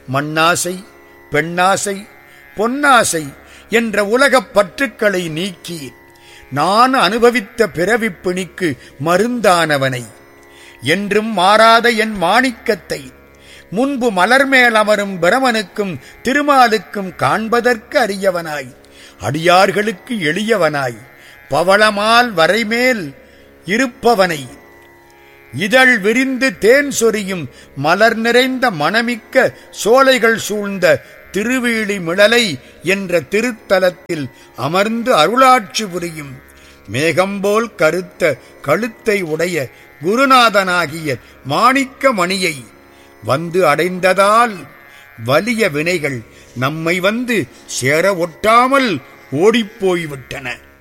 மண்ணாசை பெண்ணாசை பொன்னாசை என்ற உலகப் பற்றுக்களை நீக்கி நான் அனுபவித்த பிறவிப் பிணிக்கு மருந்தானவனை என்றும் மாறாத என் மாணிக்கத்தை முன்பு மலர்மேல் அமரும் பிரமனுக்கும் திருமாலுக்கும் காண்பதற்கு அரியவனாய் அடியார்களுக்கு எளியவனாய் பவளமால் வரைமேல் இருப்பவனை இதழ் விரிந்து தேன் சொரியும் மலர் நிறைந்த மணமிக்க சோலைகள் சூழ்ந்த திருவீழி மிளலை என்ற திருத்தலத்தில் அமர்ந்து அருளாட்சி புரியும் மேகம்போல் கருத்த கழுத்தை உடைய குருநாதனாகிய மாணிக்க மணியை வந்து அடைந்ததால் வலிய வினைகள் நம்மை வந்து சேர ஒட்டாமல் ஓடிப்போய்விட்டன